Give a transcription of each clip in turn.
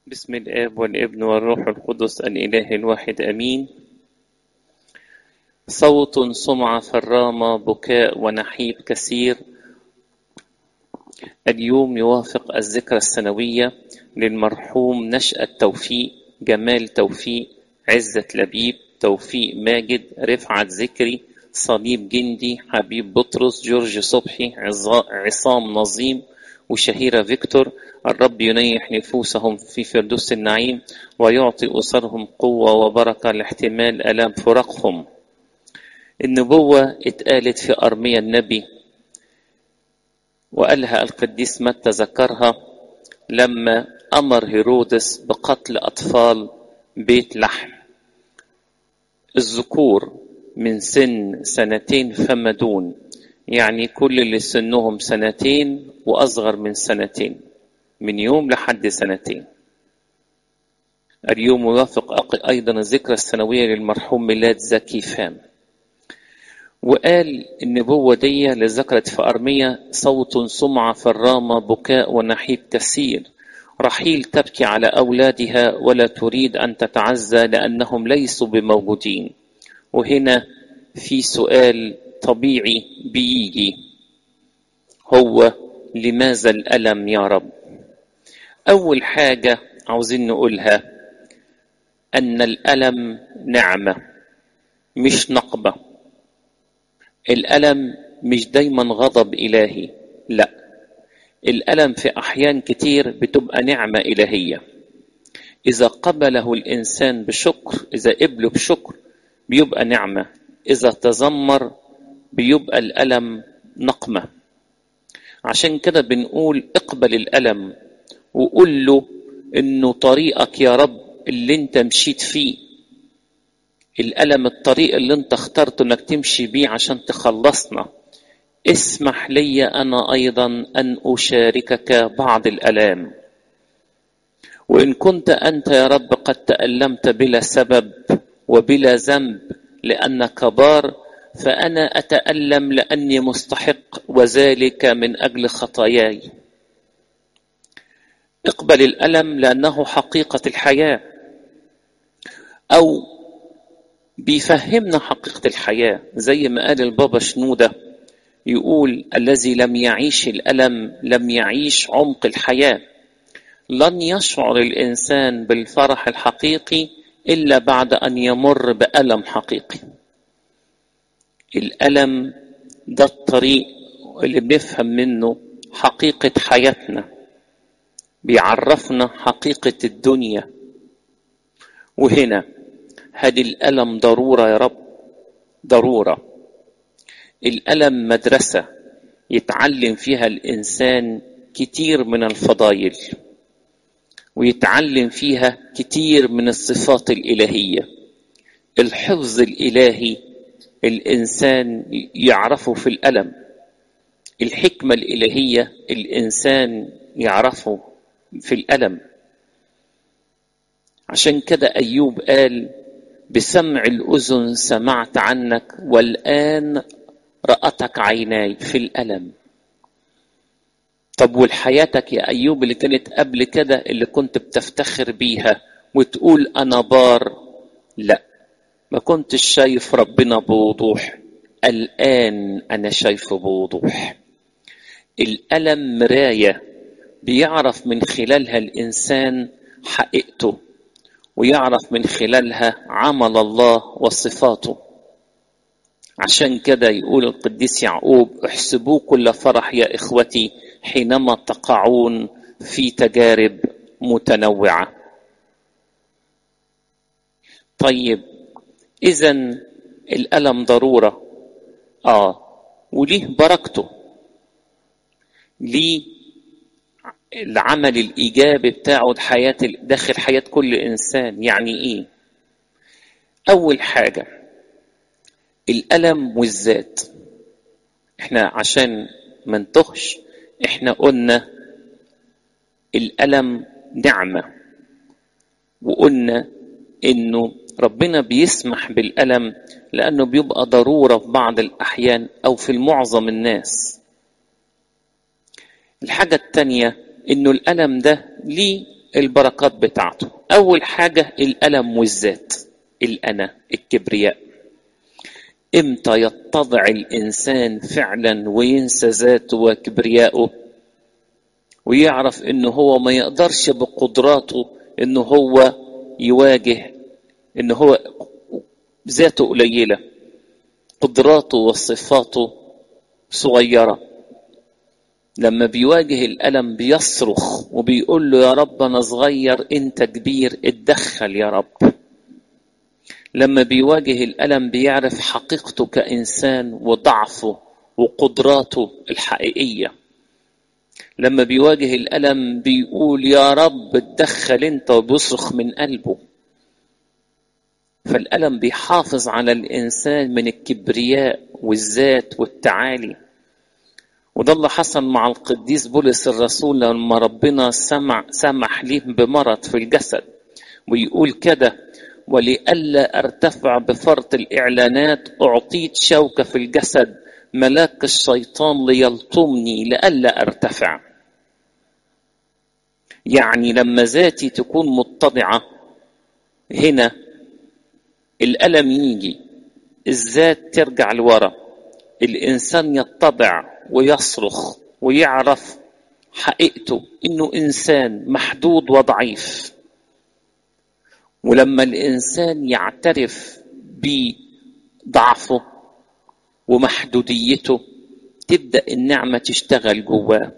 بسم الآب والابن والروح القدس الإله الواحد أمين صوت سمع فرامة بكاء ونحيب كثير اليوم يوافق الذكرى السنوية للمرحوم نشأة توفيق جمال توفيق عزة لبيب توفيق ماجد رفعت ذكري صليب جندي حبيب بطرس جورج صبحي عصام نظيم وشهيرة فيكتور الرب ينيح نفوسهم في فردوس النعيم ويعطي أسرهم قوة وبركة لاحتمال ألام فراقهم النبوة اتقالت في أرميا النبي وقالها القديس متى ذكرها لما أمر هيرودس بقتل أطفال بيت لحم الذكور من سن سنتين فما دون يعني كل اللي سنهم سنتين وأصغر من سنتين من يوم لحد سنتين اليوم يوافق أيضا الذكرى السنوية للمرحوم ميلاد زكي فام وقال النبوة دي اللي ذكرت في أرمية صوت سمع فرامة بكاء ونحيب كثير رحيل تبكي على أولادها ولا تريد أن تتعزى لأنهم ليسوا بموجودين وهنا في سؤال طبيعي بيجي هو لماذا الألم يا رب أول حاجة عاوزين نقولها أن الألم نعمة مش نقبة الألم مش دايما غضب إلهي لا الألم في أحيان كتير بتبقى نعمة إلهية إذا قبله الإنسان بشكر إذا قبله بشكر بيبقى نعمة إذا تذمر بيبقى الألم نقمة عشان كده بنقول اقبل الألم وقول له إنه طريقك يا رب اللي أنت مشيت فيه الألم الطريق اللي أنت اخترته إنك تمشي بيه عشان تخلصنا اسمح لي أنا أيضا أن أشاركك بعض الألام وإن كنت أنت يا رب قد تألمت بلا سبب وبلا ذنب لأنك بار فأنا أتألم لأني مستحق وذلك من أجل خطاياي اقبل الألم لأنه حقيقة الحياة أو بيفهمنا حقيقة الحياة زي ما قال البابا شنودة يقول الذي لم يعيش الألم لم يعيش عمق الحياة لن يشعر الإنسان بالفرح الحقيقي إلا بعد أن يمر بألم حقيقي الألم ده الطريق اللي بنفهم منه حقيقة حياتنا بيعرفنا حقيقة الدنيا وهنا هذه الألم ضرورة يا رب ضرورة الألم مدرسة يتعلم فيها الإنسان كتير من الفضائل ويتعلم فيها كتير من الصفات الإلهية الحفظ الإلهي الإنسان يعرفه في الألم الحكمة الإلهية الإنسان يعرفه في الألم عشان كده أيوب قال بسمع الأذن سمعت عنك والآن رأتك عيناي في الألم طب والحياتك يا أيوب اللي كانت قبل كده اللي كنت بتفتخر بيها وتقول أنا بار لا ما كنتش شايف ربنا بوضوح الآن أنا شايفه بوضوح الألم مراية بيعرف من خلالها الإنسان حقيقته ويعرف من خلالها عمل الله وصفاته عشان كده يقول القديس يعقوب احسبوا كل فرح يا إخوتي حينما تقعون في تجارب متنوعة طيب إذا الألم ضرورة آه وليه بركته ليه العمل الإيجابي بتاعه حياة داخل حياة كل إنسان يعني إيه أول حاجة الألم والذات إحنا عشان ما نتهش إحنا قلنا الألم نعمة وقلنا إنه ربنا بيسمح بالألم لأنه بيبقى ضرورة في بعض الأحيان أو في المعظم الناس الحاجة التانية إنه الألم ده ليه البركات بتاعته اول حاجه الالم والذات الانا الكبرياء امتى يتضع الانسان فعلا وينسى ذاته وكبرياءه ويعرف انه هو ما يقدرش بقدراته انه هو يواجه انه هو ذاته قليله قدراته وصفاته صغيره لما بيواجه الالم بيصرخ وبيقول له يا رب انا صغير انت كبير اتدخل يا رب لما بيواجه الالم بيعرف حقيقته كانسان وضعفه وقدراته الحقيقيه لما بيواجه الالم بيقول يا رب اتدخل انت وبيصرخ من قلبه فالالم بيحافظ على الانسان من الكبرياء والذات والتعالي وده اللي حصل مع القديس بولس الرسول لما ربنا سمع سمح ليه بمرض في الجسد ويقول كده ولئلا ارتفع بفرط الاعلانات اعطيت شوكه في الجسد ملاك الشيطان ليلطمني لئلا ارتفع يعني لما ذاتي تكون متضعه هنا الالم يجي الذات ترجع لورا الانسان يتضع ويصرخ ويعرف حقيقته انه انسان محدود وضعيف ولما الانسان يعترف بضعفه ومحدوديته تبدا النعمه تشتغل جواه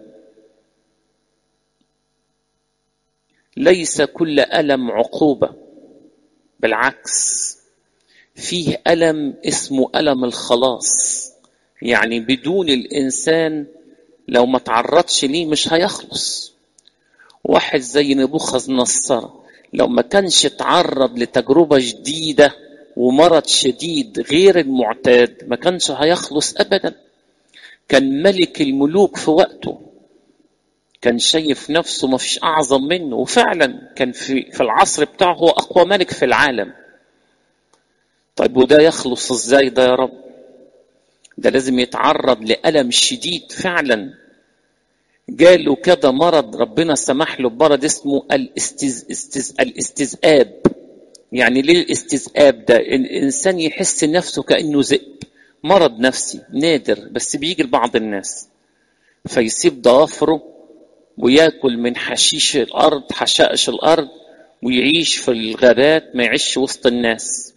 ليس كل الم عقوبه بالعكس فيه الم اسمه الم الخلاص يعني بدون الانسان لو ما تعرضش ليه مش هيخلص واحد زي نبوخذ نصر لو ما كانش اتعرض لتجربه جديده ومرض شديد غير المعتاد ما كانش هيخلص ابدا كان ملك الملوك في وقته كان شايف نفسه ما فيش اعظم منه وفعلا كان في في العصر بتاعه هو اقوى ملك في العالم طيب وده يخلص ازاي ده يا رب ده لازم يتعرض لألم شديد فعلا جاله كده مرض ربنا سمح له بمرض اسمه الاستز... استز... الاستذئاب يعني ليه الاستذئاب ده الانسان يحس نفسه كانه ذئب مرض نفسي نادر بس بيجي لبعض الناس فيسيب ضوافره وياكل من حشيش الارض حشائش الارض ويعيش في الغابات ما يعيش وسط الناس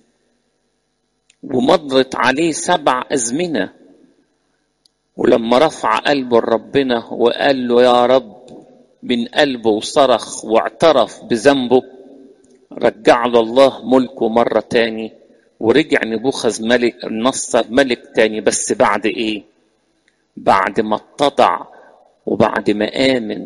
ومضت عليه سبع أزمنة ولما رفع قلبه لربنا وقال له يا رب من قلبه وصرخ واعترف بذنبه رجع له الله ملكه مرة تاني ورجع نبوخذ ملك النصر ملك تاني بس بعد ايه بعد ما اتضع وبعد ما آمن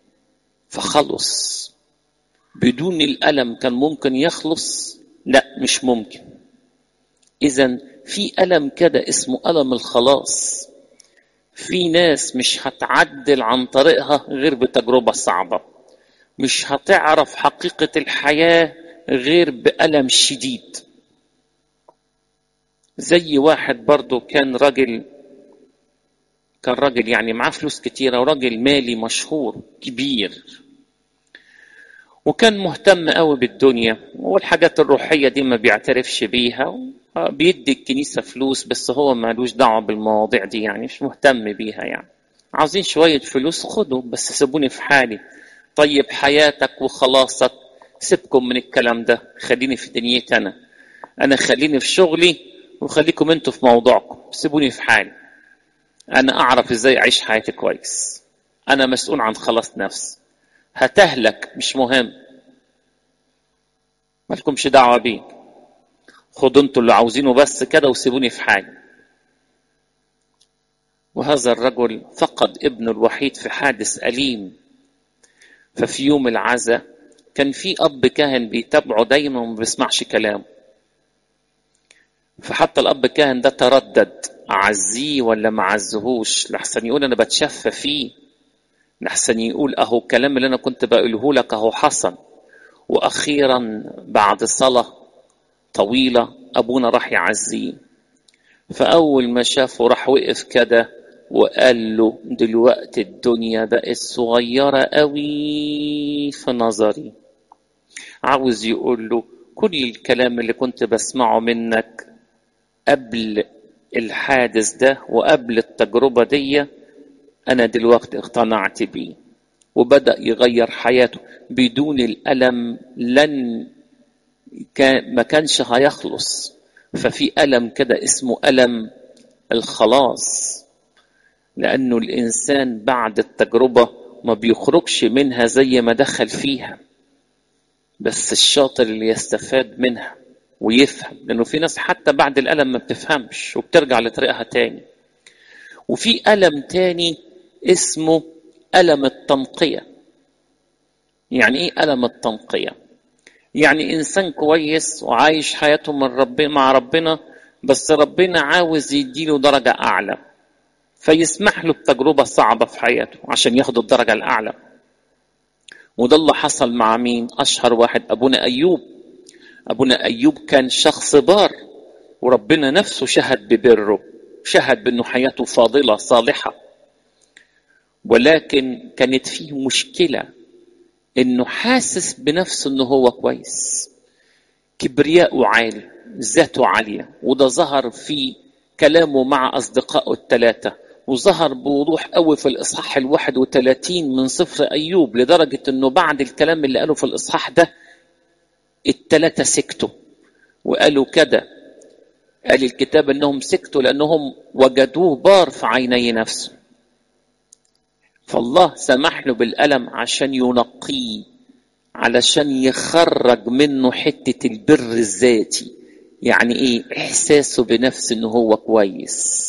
فخلص بدون الألم كان ممكن يخلص لا مش ممكن إذا في ألم كده اسمه ألم الخلاص في ناس مش هتعدل عن طريقها غير بتجربة صعبة مش هتعرف حقيقة الحياة غير بألم شديد زي واحد برضو كان راجل كان راجل يعني معاه فلوس كتيرة وراجل مالي مشهور كبير وكان مهتم قوي بالدنيا والحاجات الروحية دي ما بيعترفش بيها بيدي الكنيسة فلوس بس هو مالوش دعوة بالمواضيع دي يعني مش مهتم بيها يعني عاوزين شوية فلوس خدوا بس سيبوني في حالي طيب حياتك وخلاصك سيبكم من الكلام ده خليني في دنيتي أنا أنا خليني في شغلي وخليكم انتوا في موضوعكم سيبوني في حالي أنا أعرف إزاي أعيش حياتي كويس أنا مسؤول عن خلاص نفسي هتهلك مش مهم مالكمش دعوة بيه خدوا انتوا اللي عاوزينه بس كده وسيبوني في حالي وهذا الرجل فقد ابنه الوحيد في حادث أليم ففي يوم العزاء كان في أب كاهن بيتابعه دايما وما بيسمعش كلامه فحتى الأب كاهن ده تردد أعزيه ولا ما أعزهوش لحسن يقول أنا بتشفى فيه لحسن يقول أهو الكلام اللي أنا كنت بقوله لك أهو حصل وأخيرا بعد صلاة طويلة أبونا راح يعزيه فأول ما شافه راح وقف كده وقال له دلوقتي الدنيا بقت صغيرة قوي في نظري عاوز يقول له كل الكلام اللي كنت بسمعه منك قبل الحادث ده وقبل التجربة دي أنا دلوقتي اقتنعت بيه وبدأ يغير حياته بدون الألم لن كان ما كانش هيخلص ففي ألم كده اسمه ألم الخلاص لأنه الإنسان بعد التجربة ما بيخرجش منها زي ما دخل فيها بس الشاطر اللي يستفاد منها ويفهم لأنه في ناس حتى بعد الألم ما بتفهمش وبترجع لطريقها تاني وفي ألم تاني اسمه ألم التنقية يعني إيه ألم التنقية؟ يعني إنسان كويس وعايش حياته من ربنا مع ربنا بس ربنا عاوز يديله درجة أعلى فيسمح له بتجربة صعبة في حياته عشان ياخد الدرجة الأعلى وده اللي حصل مع مين؟ أشهر واحد أبونا أيوب أبونا أيوب كان شخص بار وربنا نفسه شهد ببره شهد بأنه حياته فاضلة صالحة ولكن كانت فيه مشكلة انه حاسس بنفسه انه هو كويس كبرياءه عالي ذاته عالية وده ظهر في كلامه مع أصدقائه الثلاثة وظهر بوضوح قوي في الإصحاح الواحد وثلاثين من سفر أيوب لدرجة أنه بعد الكلام اللي قاله في الإصحاح ده الثلاثة سكتوا وقالوا كده قال الكتاب أنهم سكتوا لأنهم وجدوه بار في عيني نفسه فالله سمح له بالألم عشان ينقيه علشان يخرج منه حتة البر الذاتي يعني ايه احساسه بنفسه انه هو كويس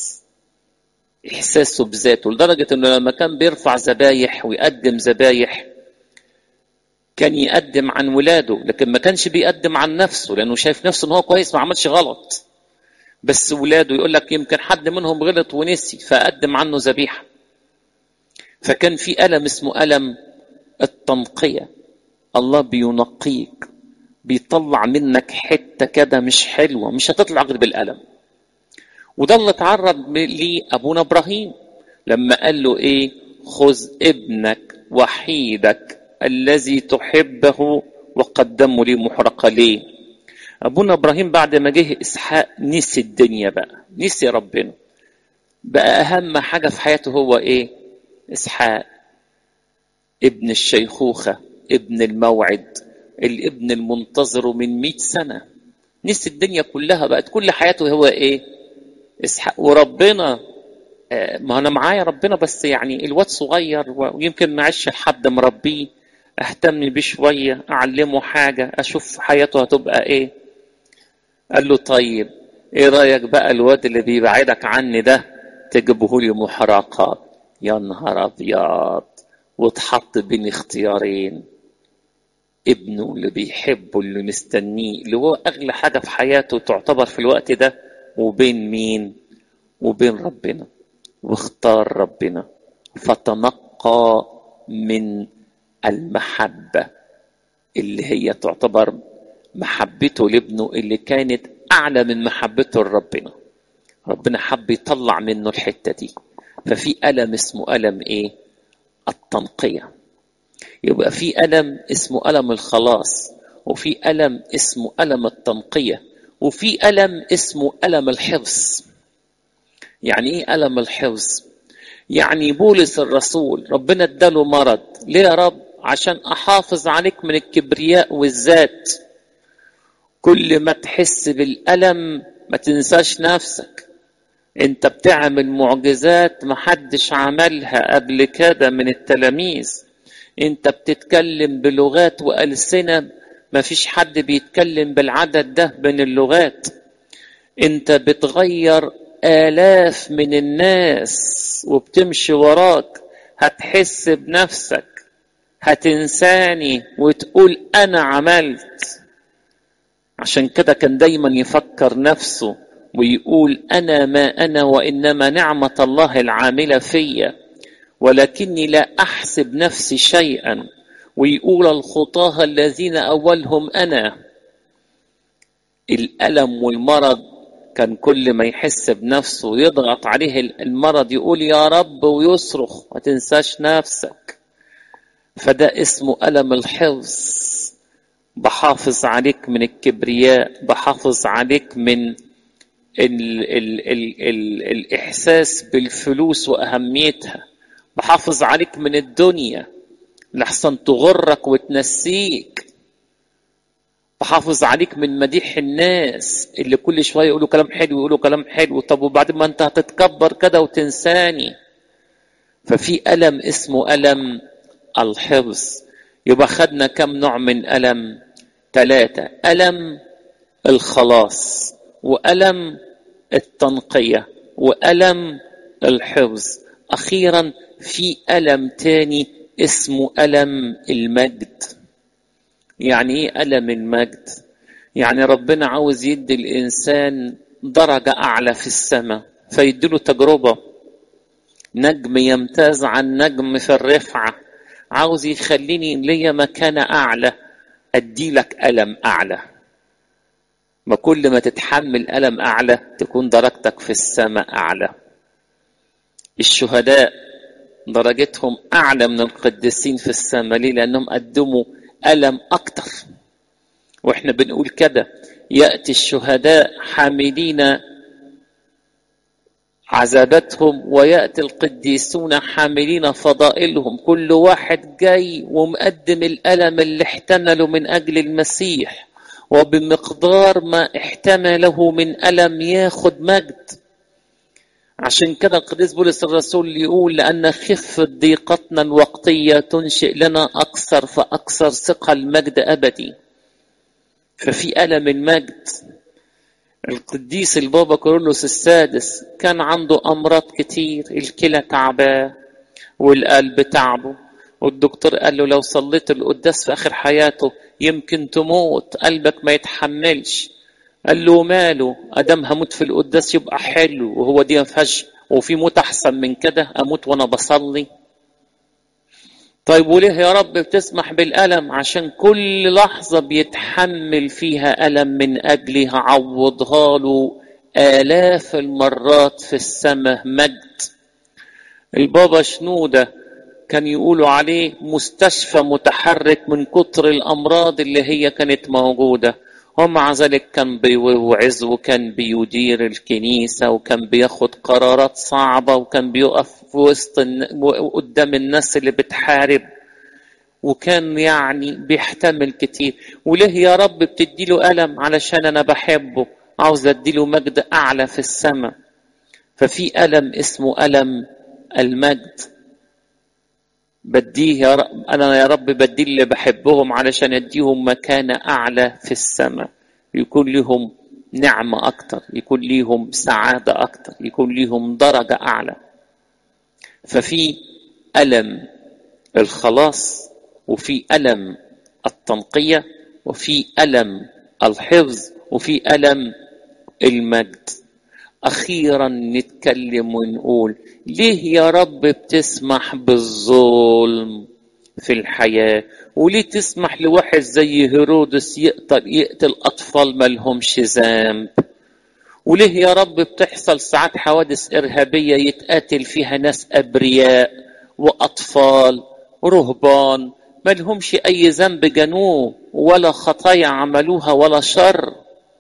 احساسه بذاته لدرجة انه لما كان بيرفع ذبايح ويقدم ذبايح كان يقدم عن ولاده لكن ما كانش بيقدم عن نفسه لانه شايف نفسه ان هو كويس ما عملش غلط بس ولاده يقول لك يمكن حد منهم غلط ونسي فقدم عنه ذبيحه فكان في ألم اسمه ألم التنقية الله بينقيك بيطلع منك حتة كده مش حلوة مش هتطلع غير بالألم وده اللي اتعرض ليه أبونا إبراهيم لما قال له إيه خذ ابنك وحيدك الذي تحبه وقدمه لي محرقة ليه أبونا إبراهيم بعد ما جه إسحاق نسي الدنيا بقى نسي ربنا بقى أهم حاجة في حياته هو إيه اسحاق ابن الشيخوخة ابن الموعد الابن المنتظر من مئة سنة نسي الدنيا كلها بقت كل حياته هو ايه اسحاق وربنا آه ما انا معايا ربنا بس يعني الواد صغير ويمكن ما عيش لحد مربيه اهتم بيه شويه اعلمه حاجه اشوف حياته هتبقى ايه قال له طيب ايه رايك بقى الواد اللي بيبعدك عني ده تجيبه لي محرقات يا نهار ابيض واتحط بين اختيارين ابنه اللي بيحبه اللي مستنيه اللي هو اغلى حاجه في حياته تعتبر في الوقت ده وبين مين وبين ربنا واختار ربنا فتنقى من المحبه اللي هي تعتبر محبته لابنه اللي كانت اعلى من محبته لربنا ربنا حب يطلع منه الحته دي ففي ألم اسمه ألم إيه؟ التنقية يبقى في ألم اسمه ألم الخلاص وفي ألم اسمه ألم التنقية وفي ألم اسمه ألم الحفظ يعني إيه ألم الحفظ؟ يعني بولس الرسول ربنا اداله مرض ليه يا رب؟ عشان أحافظ عليك من الكبرياء والذات كل ما تحس بالألم ما تنساش نفسك انت بتعمل معجزات محدش عملها قبل كده من التلاميذ انت بتتكلم بلغات والسنه مفيش حد بيتكلم بالعدد ده من اللغات انت بتغير الاف من الناس وبتمشي وراك هتحس بنفسك هتنساني وتقول انا عملت عشان كده كان دايما يفكر نفسه ويقول انا ما انا وانما نعمه الله العامله فيا ولكني لا احسب نفسي شيئا ويقول الخطاه الذين اولهم انا الالم والمرض كان كل ما يحس بنفسه يضغط عليه المرض يقول يا رب ويصرخ ما تنساش نفسك فده اسمه ألم الحفظ بحافظ عليك من الكبرياء بحافظ عليك من ال ال ال ال الإحساس بالفلوس وأهميتها بحافظ عليك من الدنيا لحسن تغرك وتنسيك بحافظ عليك من مديح الناس اللي كل شويه يقولوا كلام حلو يقولوا كلام حلو طب وبعدين ما انت هتتكبر كده وتنساني ففي ألم اسمه ألم الحفظ يبقى خدنا كم نوع من ألم ثلاثة ألم الخلاص وألم التنقية وألم الحفظ أخيرا في ألم تاني اسمه ألم المجد يعني ايه ألم المجد يعني ربنا عاوز يدي الإنسان درجة أعلى في السماء فيديله تجربة نجم يمتاز عن نجم في الرفعة عاوز يخليني ليا مكانة أعلى أديلك ألم أعلى ما كل ما تتحمل ألم أعلى تكون درجتك في السماء أعلى الشهداء درجتهم أعلى من القديسين في السماء ليه؟ لأنهم قدموا ألم أكتر وإحنا بنقول كده يأتي الشهداء حاملين عذاباتهم ويأتي القديسون حاملين فضائلهم كل واحد جاي ومقدم الألم اللي احتمله من أجل المسيح وبمقدار ما احتمله من ألم ياخد مجد عشان كده القديس بولس الرسول يقول لأن خفة ضيقتنا الوقتية تنشئ لنا أكثر فأكثر ثقة المجد أبدي ففي ألم المجد القديس البابا كورولوس السادس كان عنده أمراض كتير الكلى تعباه والقلب تعبه والدكتور قال له لو صليت القداس في آخر حياته يمكن تموت قلبك ما يتحملش قال له ماله ادام هموت في القداس يبقى حلو وهو دي ما فيهاش وفي موت احسن من كده اموت وانا بصلي طيب وليه يا رب بتسمح بالالم عشان كل لحظه بيتحمل فيها الم من اجلها عوضها له الاف المرات في السماء مجد البابا شنوده كان يقولوا عليه مستشفى متحرك من كتر الامراض اللي هي كانت موجوده ومع ذلك كان بيوعظ وكان بيدير الكنيسة وكان بياخد قرارات صعبة وكان بيقف في وسط قدام الناس اللي بتحارب وكان يعني بيحتمل كتير وليه يا رب بتديله ألم علشان أنا بحبه عاوز أديله مجد أعلى في السماء ففي ألم اسمه ألم المجد بديه يا رب انا يا رب بدي اللي بحبهم علشان اديهم مكانه اعلى في السماء يكون لهم نعمه اكتر يكون ليهم سعاده اكتر يكون ليهم درجه اعلى ففي الم الخلاص وفي الم التنقيه وفي الم الحفظ وفي الم المجد اخيرا نتكلم ونقول ليه يا رب بتسمح بالظلم في الحياة وليه تسمح لواحد زي هيرودس يقتل يقتل أطفال مالهمش ذنب وليه يا رب بتحصل ساعات حوادث إرهابية يتقاتل فيها ناس أبرياء وأطفال ورهبان مالهمش أي ذنب جنوه ولا خطايا عملوها ولا شر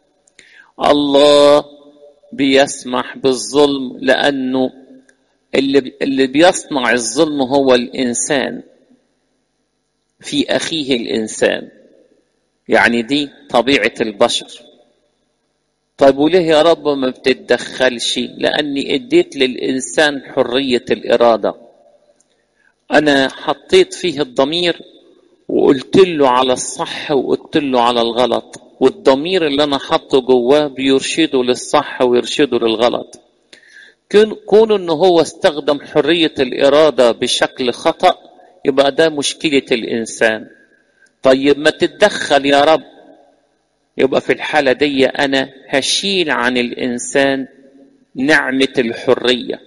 الله بيسمح بالظلم لأنه اللي اللي بيصنع الظلم هو الانسان في اخيه الانسان يعني دي طبيعه البشر طيب وليه يا رب ما بتتدخلش لاني اديت للانسان حريه الاراده انا حطيت فيه الضمير وقلت له على الصح وقلت له على الغلط والضمير اللي انا حاطه جواه بيرشده للصح ويرشده للغلط كون انه هو استخدم حرية الإرادة بشكل خطأ يبقى ده مشكلة الإنسان طيب ما تتدخل يا رب يبقى في الحالة دي أنا هشيل عن الإنسان نعمة الحرية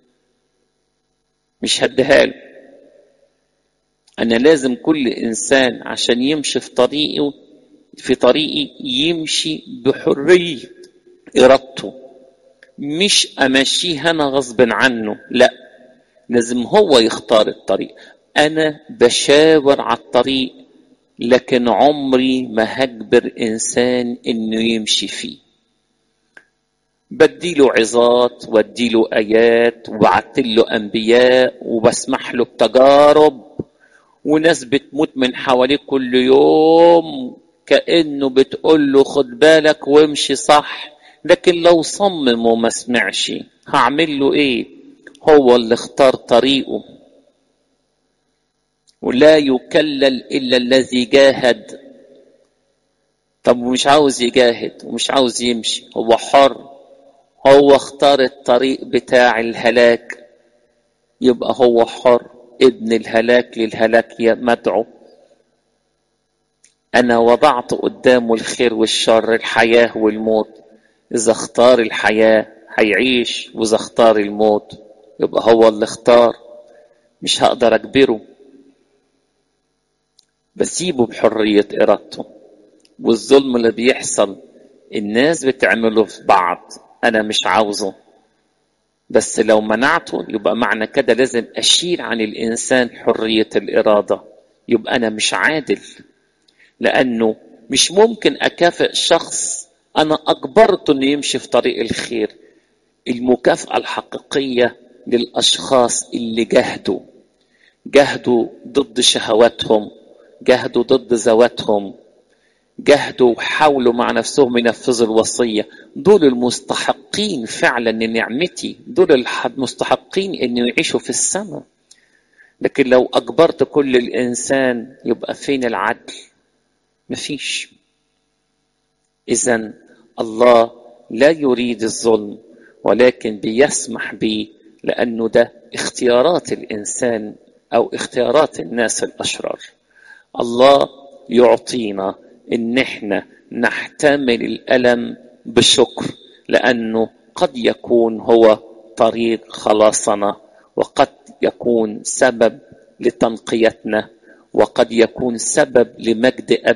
مش هديها له أنا لازم كل إنسان عشان يمشي في طريقه في طريقي يمشي بحرية إرادته مش امشيه انا غصب عنه لا لازم هو يختار الطريق انا بشاور على الطريق لكن عمري ما هجبر انسان انه يمشي فيه بديله عظات واديله ايات وبعت له انبياء وبسمح له بتجارب وناس بتموت من حواليه كل يوم كانه بتقول له خد بالك وامشي صح لكن لو صمم وما سمعش هعمل له ايه هو اللي اختار طريقه ولا يكلل الا الذي جاهد طب ومش عاوز يجاهد ومش عاوز يمشي هو حر هو اختار الطريق بتاع الهلاك يبقى هو حر ابن الهلاك للهلاك مدعو انا وضعت قدامه الخير والشر الحياه والموت اذا اختار الحياه هيعيش واذا اختار الموت يبقى هو اللي اختار مش هقدر اجبره بسيبه بحريه ارادته والظلم اللي بيحصل الناس بتعمله في بعض انا مش عاوزه بس لو منعته يبقى معنى كده لازم اشيل عن الانسان حريه الاراده يبقى انا مش عادل لانه مش ممكن اكافئ شخص انا اجبرته انه يمشي في طريق الخير المكافاه الحقيقيه للاشخاص اللي جهدوا جهدوا ضد شهواتهم جهدوا ضد ذواتهم جهدوا وحاولوا مع نفسهم ينفذوا الوصية دول المستحقين فعلا لنعمتي دول المستحقين انه يعيشوا في السماء لكن لو اجبرت كل الانسان يبقى فين العدل مفيش اذا الله لا يريد الظلم ولكن بيسمح به لانه ده اختيارات الانسان او اختيارات الناس الاشرار الله يعطينا ان احنا نحتمل الالم بشكر لانه قد يكون هو طريق خلاصنا وقد يكون سبب لتنقيتنا وقد يكون سبب لمجد